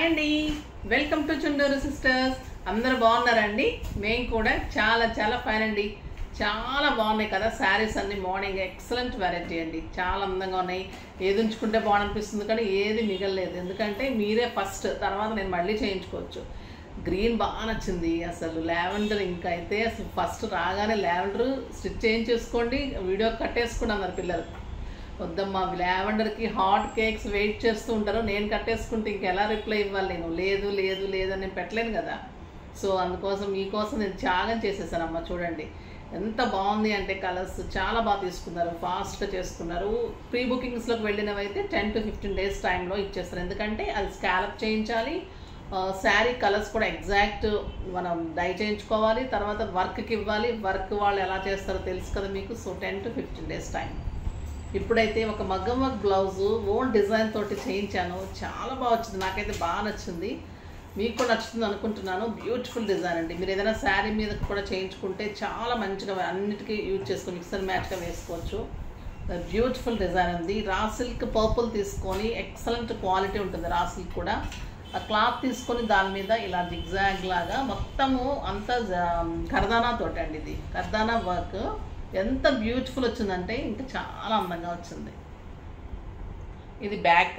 అండి welcome to Chunduru sisters అందరూ బాగున్నారండి మేము కూడా చాలా చాలా ఫైన్ అండి చాలా బాగున్నాయి కదా శారీస్ అన్ని మార్నింగ్ ఎక్సలెంట్ వెరైటీ అండి చాలా అందంగా ఉన్నాయి ఏది ఉంచుకుంటే బాగుందనిపిస్తుంది కానీ ఏది మిగలలేదు ఎందుకంటే మీరే ఫస్ట్ తర్వాత నేను మళ్ళీ చేయించుకోవచ్చు గ్రీన్ బాగా నచ్చింది అసలు లావెండర్ ఇంకా అయితే అసలు ఫస్ట్ రాగానే లావెండర్ స్టిచ్ చేయించేసుకోండి వీడియో కట్టేసుకోండి అన్నారు పిల్లలు వద్దమ్మా లావెండర్కి హాట్ కేక్స్ వెయిట్ చేస్తూ ఉంటారు నేను కట్టేసుకుంటే ఇంకెలా రిప్లై ఇవ్వాలి నేను లేదు లేదు లేదు అని నేను పెట్టలేను కదా సో అందుకోసం మీకోసం నేను త్యాగం చేసేసానమ్మా చూడండి ఎంత బాగుంది అంటే కలర్స్ చాలా బాగా తీసుకున్నారు ఫాస్ట్గా చేసుకున్నారు ప్రీ బుకింగ్స్లోకి వెళ్ళినవైతే టెన్ టు ఫిఫ్టీన్ డేస్ టైంలో ఇచ్చేస్తారు ఎందుకంటే అది స్కాలప్ చేయించాలి శారీ కలర్స్ కూడా ఎగ్జాక్ట్ మనం డై చేయించుకోవాలి తర్వాత వర్క్కి ఇవ్వాలి వర్క్ వాళ్ళు ఎలా చేస్తారో తెలుసు కదా మీకు so ten to fifteen days time ఇప్పుడైతే ఒక మగ్గం వర్క్ బ్లౌజ్ ఓన్ డిజైన్ తోటి చేయించాను చాలా బాగా వచ్చింది నాకైతే బాగా నచ్చింది మీకు కూడా నచ్చుతుంది అనుకుంటున్నాను బ్యూటిఫుల్ డిజైన్ అండి మీరు ఏదైనా శారీ మీద కూడా చేయించుకుంటే చాలా మంచిగా అన్నిటికీ యూజ్ చేసుకొని మిక్సర్ మ్యాచ్గా వేసుకోవచ్చు బ్యూటిఫుల్ డిజైన్ ఉంది రా సిల్క్ పర్పుల్ తీసుకొని ఎక్సలెంట్ క్వాలిటీ ఉంటుంది రా సిల్క్ కూడా ఆ క్లాత్ తీసుకొని దాని మీద ఇలా జిగ్జాగ్ లాగా మొత్తము అంతా కర్దానా తోటి అండి ఇది కర్దానా వర్క్ ఎంత బ్యూటిఫుల్ వచ్చిందంటే ఇంకా చాలా అందంగా వచ్చింది ఇది బ్యాక్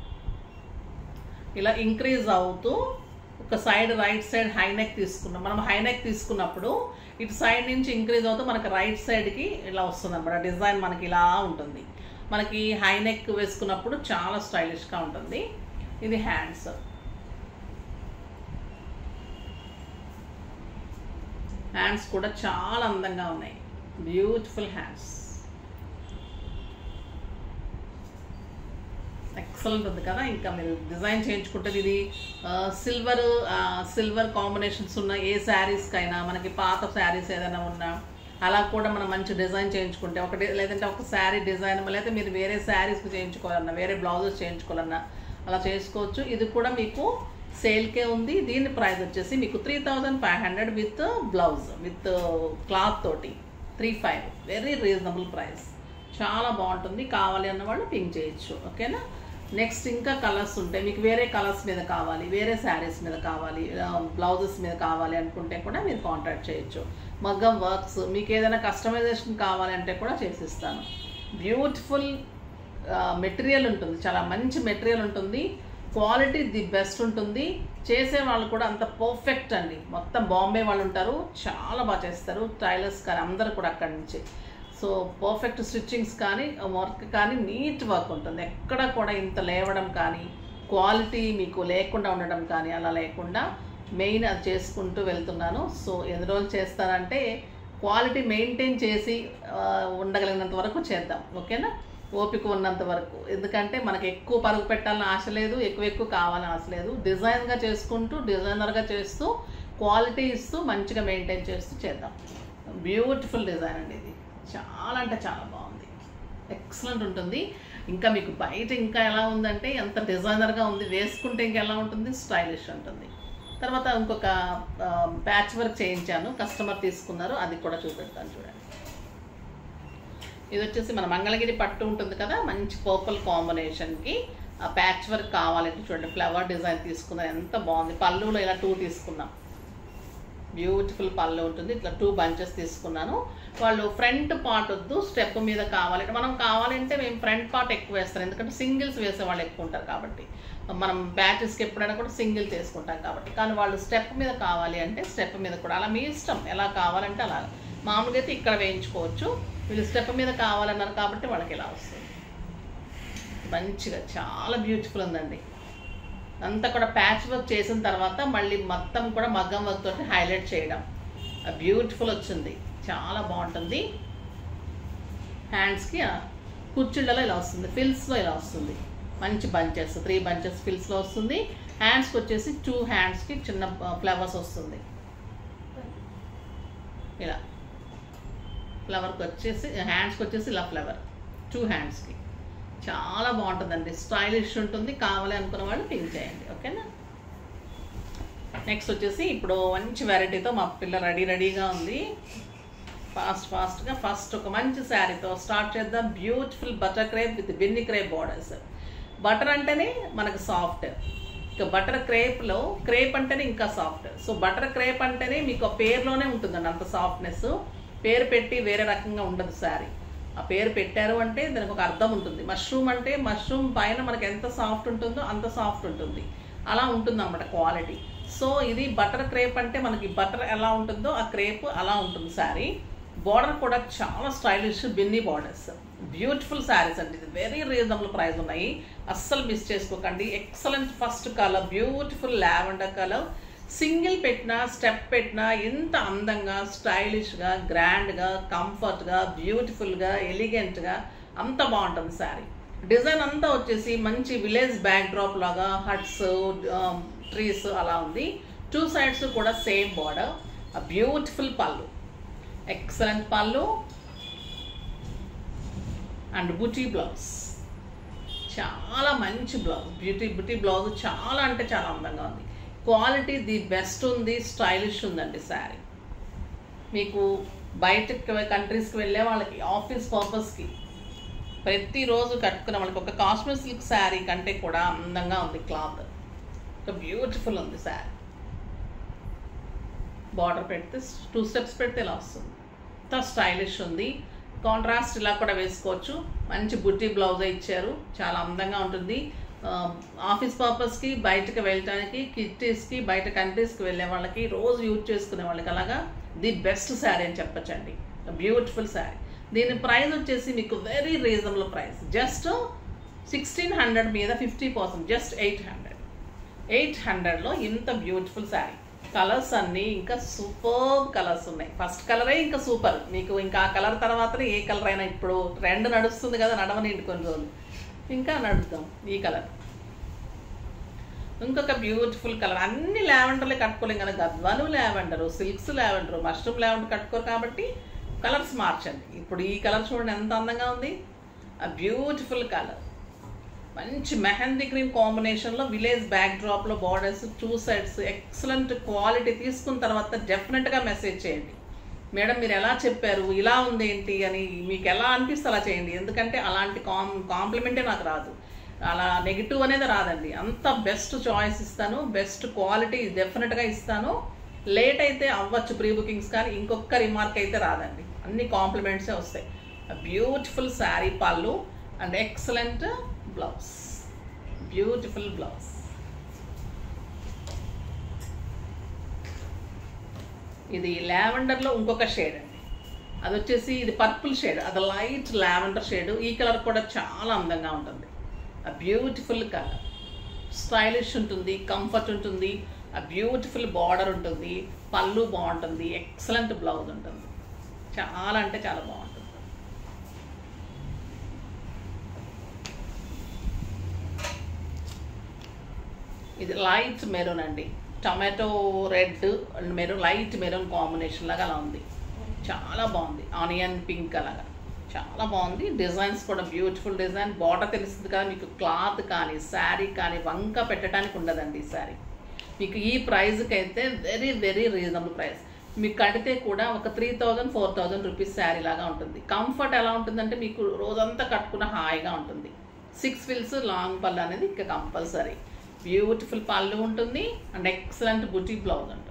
ఇలా ఇంక్రీజ్ అవుతూ ఒక side right side high neck తీసుకున్నాం మనం హై నెక్ తీసుకున్నప్పుడు ఇటు సైడ్ నుంచి ఇంక్రీజ్ అవుతూ మనకి రైట్ సైడ్కి ఇలా వస్తుంది అనమాట డిజైన్ మనకి ఇలా ఉంటుంది మనకి హై నెక్ వేసుకున్నప్పుడు చాలా స్టైలిష్గా ఉంటుంది ఇది హ్యాండ్స్ హ్యాండ్స్ కూడా చాలా అందంగా ఉన్నాయి బ్యూటిఫుల్ హ్యాండ్స్ ఎక్సలెంట్ ఉంది కదా ఇంకా మీరు డిజైన్ చేయించుకుంటే ఇది సిల్వర్ సిల్వర్ కాంబినేషన్స్ ఉన్న ఏ శారీస్కైనా మనకి పాత శారీస్ ఏదైనా ఉన్నా అలా కూడా మనం మంచి డిజైన్ చేయించుకుంటే ఒకటి లేదంటే ఒక శారీ డిజైన్ లేకపోతే మీరు వేరే శారీస్ చేయించుకోవాలన్నా వేరే బ్లౌజెస్ చేయించుకోవాలన్నా అలా చేసుకోవచ్చు ఇది కూడా మీకు సేల్కే ఉంది దీని ప్రైస్ వచ్చేసి మీకు three thousand five hundred with blouse with cloth తోటి three five very reasonable price చాలా బాగుంటుంది కావాలి అన్న వాళ్ళు పింక్ చేయొచ్చు ఓకేనా నెక్స్ట్ ఇంకా కలర్స్ ఉంటాయి మీకు వేరే కలర్స్ మీద కావాలి వేరే శారీస్ మీద కావాలి బ్లౌజెస్ మీద కావాలి అనుకుంటే కూడా మీరు కాంటాక్ట్ చేయొచ్చు మగ్గం వర్క్స్ మీకు ఏదైనా కస్టమైజేషన్ కావాలంటే కూడా చేసిస్తాను బ్యూటిఫుల్ మెటీరియల్ ఉంటుంది చాలా మంచి మెటీరియల్ ఉంటుంది క్వాలిటీ ది బెస్ట్ ఉంటుంది చేసే వాళ్ళు కూడా అంత పర్ఫెక్ట్ అండి మొత్తం బాంబే వాళ్ళు ఉంటారు చాలా బాగా చేస్తారు టైలర్స్ కానీ అందరు కూడా అక్కడి నుంచి సో పర్ఫెక్ట్ స్టిచ్చింగ్స్ కానీ వర్క్ కానీ నీట్ వర్క్ ఉంటుంది ఎక్కడ కూడా ఇంత లేవడం కానీ క్వాలిటీ మీకు లేకుండా ఉండడం కానీ అలా లేకుండా మెయిన్ అది చేసుకుంటూ వెళ్తున్నాను సో ఎన్ని రోజులు చేస్తానంటే క్వాలిటీ మెయింటైన్ చేసి ఉండగలిగినంత వరకు చేద్దాం ఓకేనా ఓపిక ఉన్నంత వరకు ఎందుకంటే మనకి ఎక్కువ పరుగు పెట్టాలని ఆశ లేదు ఎక్కువ ఎక్కువ కావాలని ఆశ లేదు డిజైన్గా చేసుకుంటూ డిజైనర్గా చేస్తూ క్వాలిటీ ఇస్తూ మంచిగా మెయింటైన్ చేస్తూ చేద్దాం బ్యూటిఫుల్ డిజైన్ అండి ఇది చాలా అంటే చాలా బాగుంది ఎక్సలెంట్ ఉంటుంది ఇంకా మీకు బయట ఇంకా ఎలా ఉందంటే ఎంత డిజైనర్గా ఉంది వేసుకుంటే ఇంకా ఎలా ఉంటుంది స్టైలిష్ ఉంటుంది తర్వాత ఇంకొక ప్యాచ్ వర్క్ చేయించాను కస్టమర్ తీసుకున్నారు అది కూడా చూపెడతాను చూడండి ఇది వచ్చేసి మన మంగళగిరి పట్టు ఉంటుంది కదా మంచి పర్పుల్ కాంబినేషన్కి ఆ ప్యాచ్ వర్క్ కావాలంటే చూడండి ఫ్లవర్ డిజైన్ తీసుకున్నాం ఎంత బాగుంది పళ్ళులో ఇలా టూ తీసుకున్నాం బ్యూటిఫుల్ పళ్ళు ఉంటుంది ఇట్లా టూ బంచెస్ తీసుకున్నాను వాళ్ళు ఫ్రంట్ పార్ట్ వద్దు స్టెప్ మీద కావాలి మనం కావాలంటే మేము ఫ్రంట్ పార్ట్ ఎక్కువ వేస్తాం ఎందుకంటే సింగిల్స్ వేసే వాళ్ళు ఎక్కువ ఉంటారు కాబట్టి మనం బ్యాచెస్కి ఎప్పుడైనా కూడా సింగిల్ చేసుకుంటాం కాబట్టి కానీ వాళ్ళు స్టెప్ మీద కావాలి అంటే స్టెప్ మీద కూడా అలా మీ ఇష్టం ఎలా కావాలంటే అలా మామూలుగా అయితే ఇక్కడ వేయించుకోవచ్చు వీళ్ళు స్టెప్ మీద కావాలన్నారు కాబట్టి వాళ్ళకి ఇలా వస్తుంది మంచిగా చాలా బ్యూటిఫుల్ ఉందండి అంతా కూడా ప్యాచ్ వర్క్ చేసిన తర్వాత మళ్ళీ మొత్తం కూడా మగ్గం వర్క్ తోటి హైలైట్ చేయడం బ్యూటిఫుల్ వచ్చింది చాలా బాగుంటుంది హ్యాండ్స్కి కుర్చీళ్ళలో ఇలా వస్తుంది ఫిల్స్లో ఇలా వస్తుంది మంచి బంచెస్ త్రీ బంచెస్ ఫిల్స్లో వస్తుంది హ్యాండ్స్కి వచ్చేసి టూ హ్యాండ్స్కి చిన్న ఫ్లవర్స్ వస్తుంది ఇలా ఫ్లవర్కి వచ్చేసి హ్యాండ్స్కి వచ్చేసి ఇలా ఫ్లవర్ టూ హ్యాండ్స్కి చాలా బాగుంటుందండి స్టైలిష్ ఉంటుంది కావాలి అనుకున్న వాళ్ళు పింక్ చేయండి ఓకేనా నెక్స్ట్ వచ్చేసి ఇప్పుడు మంచి వెరైటీతో మా పిల్ల రెడీ రెడీగా ఉంది ఫాస్ట్ ఫాస్ట్గా ఫస్ట్ ఒక మంచి శారీతో స్టార్ట్ చేద్దాం beautiful butter crepe with Binny crepe borders butter అంటేనే మనకు సాఫ్ట్ ఇక బటర్ క్రేప్లో క్రేప్ అంటేనే ఇంకా సాఫ్ట్ సో బటర్ క్రేప్ అంటేనే మీకు ఆ పేరులోనే ఉంటుందండి అంత సాఫ్ట్నెస్ పేరు పెట్టి వేరే రకంగా ఉండదు శారీ ఆ పేరు పెట్టారు అంటే దానికి ఒక అర్థం ఉంటుంది మష్రూమ్ అంటే మష్రూమ్ పైన మనకి ఎంత సాఫ్ట్ ఉంటుందో అంత సాఫ్ట్ ఉంటుంది అలా ఉంటుంది అన్నమాట క్వాలిటీ సో ఇది బటర్ క్రేప్ అంటే మనకి బటర్ ఎలా ఉంటుందో ఆ క్రేప్ అలా ఉంటుంది శారీ బార్డర్ కూడా చాలా stylish Binny borders beautiful saris అండి ఇది వెరీ రీజనబుల్ ప్రైస్ ఉన్నాయి అస్సలు మిస్ చేసుకోకండి excellent first colour beautiful lavender colour single పెట్టినా స్టెప్ పెట్టినా ఎంత అందంగా స్టైలిష్గా గ్రాండ్గా కంఫర్ట్గా బ్యూటిఫుల్గా ఎలిగెంట్గా అంత బాగుంటుంది శారీ డిజైన్ అంతా వచ్చేసి మంచి విలేజ్ బ్యాక్ డ్రాప్ లాగా హట్స్ ట్రీస్ అలా ఉంది టూ సైడ్స్ కూడా same border beautiful pallu excellent pallu and buti blouse చాలా మంచి బ్లౌజ్ బ్యూటీ బ్యూటీ బ్లౌజ్ చాలా అంటే చాలా అందంగా ఉంది క్వాలిటీ ది బెస్ట్ ఉంది స్టైలిష్ ఉందండి శారీ మీకు బయటకి కంట్రీస్కి వెళ్ళే వాళ్ళకి ఆఫీస్ పర్పస్కి ప్రతిరోజు కట్టుకునే వాళ్ళకి ఒక కాశ్మీర్ సిల్క్ శారీ కంటే కూడా అందంగా ఉంది క్లాత్ ఒక బ్యూటిఫుల్ ఉంది శారీ బార్డర్ పెడితే టూ స్టెప్స్ పెడితే ఇలా వస్తుంది ఎంత స్టైలిష్ ఉంది కాంట్రాస్ట్ ఇలా కూడా వేసుకోవచ్చు మంచి బుట్టి బ్లౌజ్ ఇచ్చారు చాలా అందంగా ఉంటుంది ఆ, ఆఫీస్ పర్పస్కి బయటకు వెళ్ళటానికి కిట్టీస్కి బయట కంట్రీస్కి వెళ్ళే వాళ్ళకి రోజు యూజ్ చేసుకునే వాళ్ళకి అలాగా ది బెస్ట్ శారీ అని చెప్పచ్చండి బ్యూటిఫుల్ శారీ దీని ప్రైస్ వచ్చేసి మీకు very reasonable price just sixteen hundred మీద fifty percent just eight hundred eight హండ్రెడ్లో ఇంత బ్యూటిఫుల్ శారీ కలర్స్ అన్నీ ఇంకా సూపర్ కలర్స్ ఉన్నాయి ఫస్ట్ కలరే ఇంకా సూపర్ మీకు ఇంకా ఆ కలర్ తర్వాతనే ఏ కలర్ అయినా ఇప్పుడు ట్రెండ్ నడుస్తుంది కదా నడవనిండి కొన్ని రోజులు ఇంకా నడుద్దాం ఈ కలర్ ఇంకొక బ్యూటిఫుల్ కలర్ అన్ని లావెండర్లే కట్టుకోలేం కదా Gadwal lavender silks lavender mushroom lavender కట్టుకోరు కాబట్టి కలర్స్ మార్చండి ఇప్పుడు ఈ కలర్ చూడండి ఎంత అందంగా ఉంది ఆ బ్యూటిఫుల్ కలర్ మంచి మెహందీ గ్రీన్ కాంబినేషన్లో విలేజ్ బ్యాక్ డ్రాప్లో borders two sides excellent quality తీసుకున్న తర్వాత డెఫినెట్గా మెసేజ్ చేయండి మేడం మీరు ఎలా చెప్పారు ఇలా ఉంది ఏంటి అని మీకు ఎలా అనిపిస్తే అలా చేయండి ఎందుకంటే అలాంటి కాం కాంప్లిమెంటే నాకు రాదు అలా నెగిటివ్ అనేది రాదండి అంత బెస్ట్ చాయిస్ ఇస్తాను బెస్ట్ క్వాలిటీ డెఫినెట్గా ఇస్తాను లేట్ అయితే అవ్వచ్చు ప్రీ బుకింగ్స్ కానీ ఇంకొక రిమార్క్ అయితే రాదండి అన్ని కాంప్లిమెంట్సే వస్తాయి beautiful sari pallu and excellent blouse beautiful blouse ఇది లావెండర్లో ఇంకొక షేడ్ అండి అది వచ్చేసి ఇది పర్పుల్ షేడ్ అది లైట్ లావెండర్ షేడ్ ఈ కలర్ కూడా చాలా అందంగా ఉంటుంది ఆ బ్యూటిఫుల్ కలర్ స్టైలిష్ ఉంటుంది కంఫర్ట్ ఉంటుంది ఆ బ్యూటిఫుల్ బార్డర్ ఉంటుంది పళ్ళు బాగుంటుంది ఎక్సలెంట్ బ్లౌజ్ ఉంటుంది చాలా అంటే చాలా బాగుంటుంది ఇది లైట్ మెరూన్ అండి tomato red and maroon light maroon combination లాగా అలా ఉంది చాలా బాగుంది ఆనియన్ పింక్ అలాగా చాలా బాగుంది డిజైన్స్ కూడా బ్యూటిఫుల్ డిజైన్ బార్డర్ తెలుస్తుంది కదా మీకు క్లాత్ కానీ శారీ కానీ వంక పెట్టడానికి ఉండదండి ఈ శారీ మీకు ఈ ప్రైస్కి అయితే వెరీ వెరీ రీజనబుల్ ప్రైస్ మీకు కడితే కూడా ఒక three thousand four thousand rupees sari లాగా ఉంటుంది కంఫర్ట్ ఎలా ఉంటుందంటే మీకు రోజంతా కట్టుకున్న హాయిగా ఉంటుంది సిక్స్ ఫిల్స్ లాంగ్ పళ్ళు అనేది ఇంకా కంపల్సరీ బ్యూటిఫుల్ పళ్ళు ఉంటుంది అండ్ ఎక్సలెంట్ బుటీ బ్లౌజ్ ఉంటుంది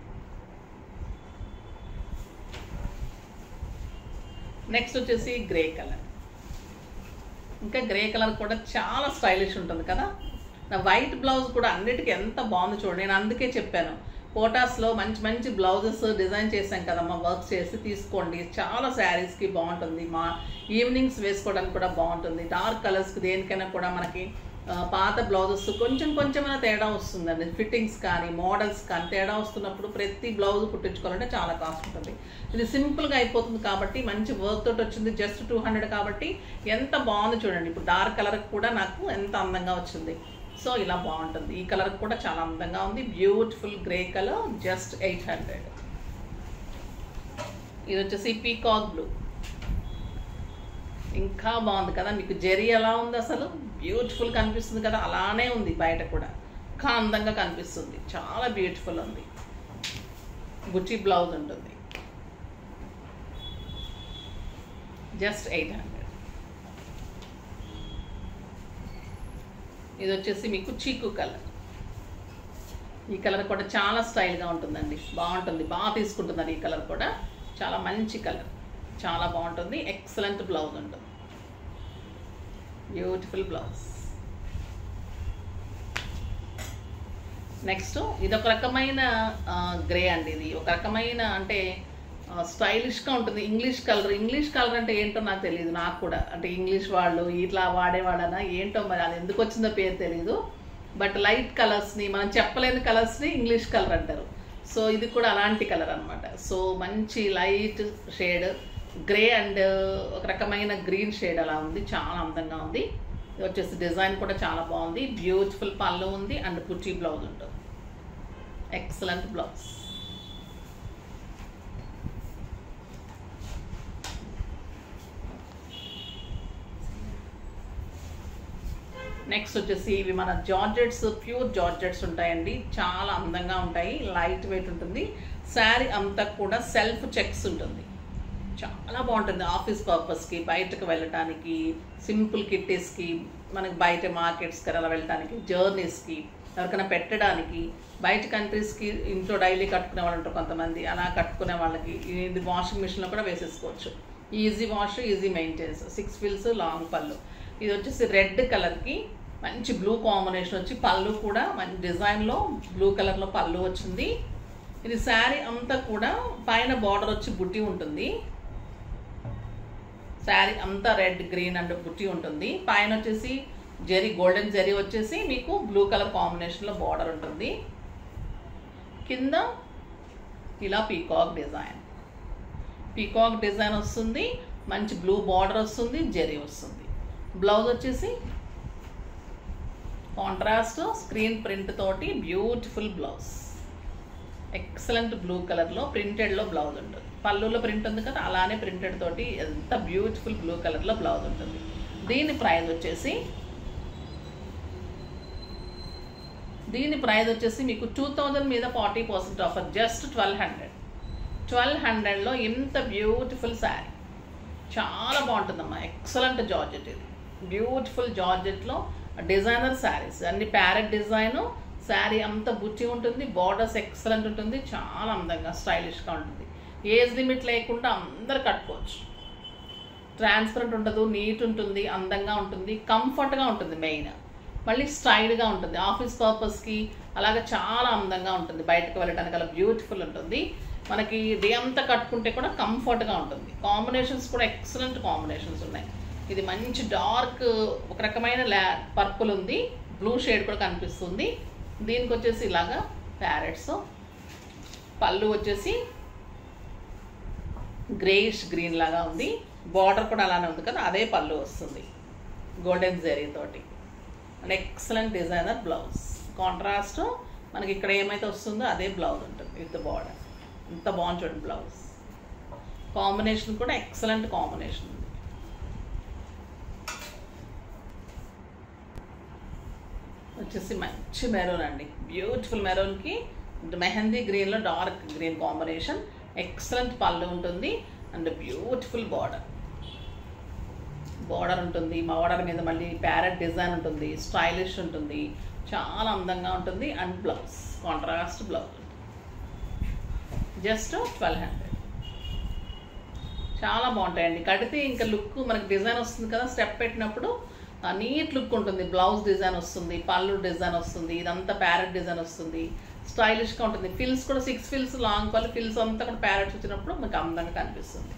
నెక్స్ట్ వచ్చేసి గ్రే కలర్ ఇంకా గ్రే కలర్ కూడా చాలా స్టైలిష్ ఉంటుంది కదా నా వైట్ బ్లౌజ్ కూడా అన్నిటికీ ఎంత బాగుంది చూడండి నేను అందుకే చెప్పాను కోటాస్లో మంచి మంచి బ్లౌజెస్ డిజైన్ చేశాం కదమ్మా వర్క్ చేసి తీసుకోండి చాలా శారీస్కి బాగుంటుంది మా ఈవినింగ్స్ వేసుకోవడానికి కూడా బాగుంటుంది డార్క్ కలర్స్కి దేనికైనా కూడా మనకి ఆ, పాత బ్లౌజెస్ కొంచెం కొంచెమైనా తేడా వస్తుందండి ఫిట్టింగ్స్ కానీ మోడల్స్ కానీ తేడా వస్తున్నప్పుడు ప్రతి బ్లౌజ్ కుట్టించుకోవాలంటే చాలా కాస్ట్ ఉంటుంది ఇది సింపుల్గా అయిపోతుంది కాబట్టి మంచి వర్క్ తోటి వచ్చింది జస్ట్ టూ హండ్రెడ్ కాబట్టి ఎంత బాగుంది చూడండి ఇప్పుడు డార్క్ కలర్ కూడా నాకు ఎంత అందంగా వచ్చింది సో ఇలా బాగుంటుంది ఈ కలర్ కూడా చాలా అందంగా ఉంది beautiful grey colour just eight hundred ఇది వచ్చేసి పీకాక్ బ్లూ ఇంకా బాగుంది కదా మీకు జెరీ ఎలా ఉంది అసలు బ్యూటిఫుల్ కనిపిస్తుంది కదా అలానే ఉంది బయట కూడా ఇంకా అందంగా కనిపిస్తుంది చాలా బ్యూటిఫుల్ ఉంది బుచ్చి బ్లౌజ్ ఉంటుంది జస్ట్ ఎయిట్ హండ్రెడ్ ఇది వచ్చేసి మీకు చీకు కలర్ ఈ కలర్ కూడా చాలా స్టైల్గా ఉంటుందండి బాగుంటుంది బాగా తీసుకుంటుందండి ఈ కలర్ కూడా చాలా మంచి కలర్ చాలా బాగుంటుంది ఎక్సలెంట్ బ్లౌజ్ ఉంటుంది బ్యూటిఫుల్ బ్లౌజ్ నెక్స్ట్ ఇది ఒక రకమైన గ్రే అండి ఇది ఒక రకమైన అంటే స్టైలిష్గా ఉంటుంది ఇంగ్లీష్ కలర్ ఇంగ్లీష్ కలర్ అంటే ఏంటో నాకు తెలియదు నాకు కూడా అంటే ఇంగ్లీష్ వాళ్ళు ఇట్లా వాడేవాడనా ఏంటో మరి అది ఎందుకు వచ్చిందో పేరు తెలియదు బట్ లైట్ కలర్స్ని మనం చెప్పలేని కలర్స్ని ఇంగ్లీష్ కలర్ అంటారు సో ఇది కూడా అలాంటి కలర్ అనమాట సో మంచి లైట్ షేడ్ గ్రే అండ్ ఒక రకమైన గ్రీన్ షేడ్ అలా ఉంది చాలా అందంగా ఉంది ఇది వచ్చేసి డిజైన్ కూడా చాలా బాగుంది బ్యూటిఫుల్ పళ్ళు ఉంది అండ్ కుర్చీ బ్లౌజ్ ఉంటుంది ఎక్సలెంట్ బ్లౌజ్ నెక్స్ట్ వచ్చేసి ఇవి మన జార్జెట్స్ ప్యూర్ జార్జెట్స్ ఉంటాయండి చాలా అందంగా ఉంటాయి లైట్ వెయిట్ ఉంటుంది శారీ అంతా కూడా సెల్ఫ్ చెక్స్ ఉంటుంది చాలా బాగుంటుంది ఆఫీస్ పర్పస్కి బయటకు వెళ్ళటానికి సింపుల్ కిట్టీస్కి మనకి బయట మార్కెట్స్కి అలా వెళ్ళటానికి జర్నీస్కి ఎవరికైనా పెట్టడానికి బయట కంట్రీస్కి ఇంట్లో డైలీ కట్టుకునే వాళ్ళు ఉంటారు కొంతమంది అలా కట్టుకునే వాళ్ళకి ఇది వాషింగ్ మిషన్లో కూడా వేసేసుకోవచ్చు easy wash easy maintenance six ఫిల్స్ లాంగ్ పళ్ళు ఇది వచ్చేసి రెడ్ కలర్కి మంచి బ్లూ కాంబినేషన్ వచ్చి పళ్ళు కూడా మంచి డిజైన్లో బ్లూ కలర్లో పళ్ళు వచ్చింది ఇది శారీ అంతా కూడా పైన బార్డర్ వచ్చి బుట్టి ఉంటుంది శారీ అంతా రెడ్ గ్రీన్ అండ్ బుట్టి ఉంటుంది పైన వచ్చేసి జెరీ గోల్డెన్ జెరీ వచ్చేసి మీకు బ్లూ కలర్ కాంబినేషన్లో బార్డర్ ఉంటుంది కింద ఇలా పీకాక్ డిజైన్ పీకాక్ డిజైన్ వస్తుంది మంచి బ్లూ బార్డర్ వస్తుంది జెరీ వస్తుంది బ్లౌజ్ వచ్చేసి కాంట్రాస్ట్ స్క్రీన్ ప్రింట్ తోటి బ్యూటిఫుల్ బ్లౌజ్ ఎక్సలెంట్ బ్లూ కలర్లో ప్రింటెడ్లో బ్లౌజ్ ఉంటుంది పళ్ళులో ప్రింట్ ఉంది కదా అలానే ప్రింటెడ్ తోటి ఎంత బ్యూటిఫుల్ బ్లూ కలర్లో బ్లౌజ్ ఉంటుంది దీని ప్రైస్ వచ్చేసి దీని ప్రైస్ వచ్చేసి మీకు టూ థౌజండ్ మీద forty percent offer just twelve hundred twelve హండ్రెడ్లో ఇంత బ్యూటిఫుల్ శారీ చాలా బాగుంటుందమ్మా ఎక్సలెంట్ జార్జెట్ ఇది బ్యూటిఫుల్ జార్జెట్లో డిజైనర్ శారీస్ అన్ని ప్యారెట్ డిజైను శారీ అంత బుచ్చి ఉంటుంది బార్డర్స్ ఎక్సలెంట్ ఉంటుంది చాలా అందంగా స్టైలిష్గా ఉంటుంది ఏజ్ లిమిట్ లేకుండా అందరు కట్టుకోవచ్చు ట్రాన్స్పరెంట్ ఉండదు నీట్ ఉంటుంది అందంగా ఉంటుంది కంఫర్ట్గా ఉంటుంది మెయిన్ మళ్ళీ స్టైల్గా ఉంటుంది ఆఫీస్ పర్పస్కి అలాగే చాలా అందంగా ఉంటుంది బయటకు వెళ్ళడానికి అలా బ్యూటిఫుల్ ఉంటుంది మనకి డే అంతా కట్టుకుంటే కూడా కంఫర్ట్గా ఉంటుంది కాంబినేషన్స్ కూడా ఎక్సలెంట్ కాంబినేషన్స్ ఉన్నాయి ఇది మంచి డార్క్ ఒక రకమైన ల్యా పర్పుల్ ఉంది బ్లూ షేడ్ కూడా కనిపిస్తుంది దీనికి వచ్చేసి ఇలాగా ప్యారెట్స్ పళ్ళు వచ్చేసి గ్రేయిష్ గ్రీన్ లాగా ఉంది బార్డర్ కూడా అలానే ఉంది కదా అదే పళ్ళు వస్తుంది గోల్డెన్ జెరీ తోటి and excellent designer blouse contrast మనకి ఇక్కడ ఏమైతే వస్తుందో అదే బ్లౌజ్ ఉంటుంది విత్ బార్డర్ ఎంత బాగుంది చూడండి బ్లౌజ్ కాంబినేషన్ కూడా ఎక్సలెంట్ కాంబినేషన్ ఉంది వచ్చేసి మంచి మెరూన్ అండి బ్యూటిఫుల్ మెరూన్కి మెహందీ గ్రీన్లో dark green combination excellent pallu ఉంటుంది అండ్ బ్యూటిఫుల్ బార్డర్ బార్డర్ ఉంటుంది బార్డర్ మీద మళ్ళీ ప్యారెట్ డిజైన్ ఉంటుంది స్టైలిష్ ఉంటుంది చాలా అందంగా ఉంటుంది and blouse contrast blouse just twelve hundred చాలా బాగుంటాయండి కడితే ఇంకా లుక్ మనకి డిజైన్ వస్తుంది కదా స్టెప్ పెట్టినప్పుడు నీట్ లుక్ ఉంటుంది బ్లౌజ్ డిజైన్ వస్తుంది పళ్ళు డిజైన్ వస్తుంది ఇదంతా ప్యారెట్ డిజైన్ వస్తుంది స్టైలిష్గా ఉంటుంది ఫిల్స్ కూడా సిక్స్ ఫిల్స్ లాంగ్ పళ్ళు ఫిల్స్ అంతా కూడా ప్యారెట్స్ వచ్చినప్పుడు మీకు అందంగా కనిపిస్తుంది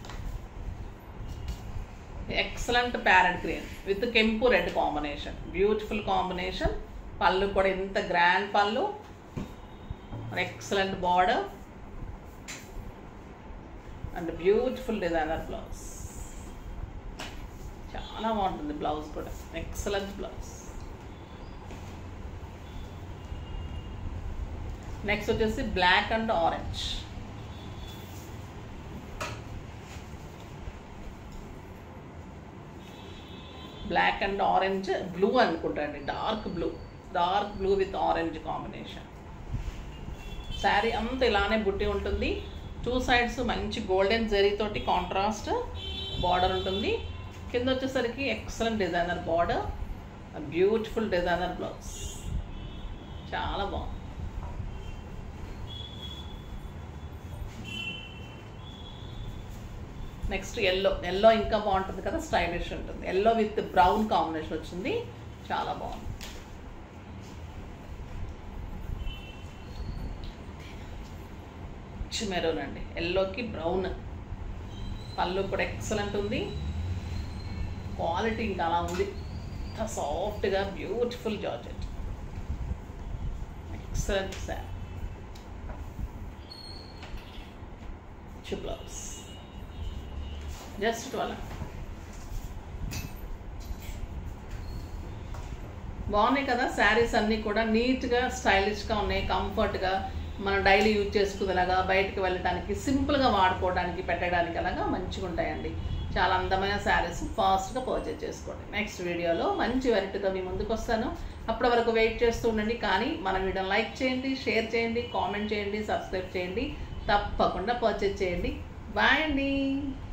ఎక్సలెంట్ ప్యారెట్ గ్రీన్ విత్ కెంపు red combination beautiful combination pallu కూడా ఎంత grand pallu excellent border and beautiful designer blouse చాలా బాగుంటుంది బ్లౌజ్ కూడా ఎక్సలెంట్ బ్లౌజ్ నెక్స్ట్ వచ్చేసి black and orange black and orange blue అనుకుంటాండి dark blue dark blue with orange combination sari అంతా ఇలానే బుట్టి ఉంటుంది టూ సైడ్స్ మంచి గోల్డెన్ జరీతోటి కాంట్రాస్ట్ బార్డర్ ఉంటుంది కింద వచ్చేసరికి excellent designer border beautiful designer blouse చాలా బాగుంది నెక్స్ట్ ఎల్లో ఎల్లో ఇంకా బాగుంటుంది కదా స్టైలిష్ ఉంటుంది ఎల్లో విత్ బ్రౌన్ కాంబినేషన్ వచ్చింది చాలా బాగుంది మెరూన్ అండి ఎల్లోకి బ్రౌన్ పళ్ళు కూడా ఎక్సలెంట్ ఉంది క్వాలిటీ ఇంకా అలా ఉంది ఇంత సాఫ్ట్గా beautiful georgette excellent sari blouse just twelve బాగున్నాయి కదా శారీస్ అన్నీ కూడా నీట్గా స్టైలిష్గా ఉన్నాయి కంఫర్ట్గా మనం డైలీ యూజ్ చేసుకునేలాగా బయటకు వెళ్ళడానికి సింపుల్గా వాడుకోవడానికి పెట్టడానికి అలాగా మంచిగా ఉంటాయండి చాలా అందమైన శారీస్ ఫాస్ట్గా పర్చేజ్ చేసుకోండి నెక్స్ట్ వీడియోలో మంచి వెరైటీతో మీ ముందుకు వస్తాను అప్పటి వరకు వెయిట్ చేస్తూ ఉండండి కానీ మన వీడియోని లైక్ చేయండి షేర్ చేయండి కామెంట్ చేయండి సబ్స్క్రైబ్ చేయండి తప్పకుండా పర్చేజ్ చేయండి బాయ్ అండి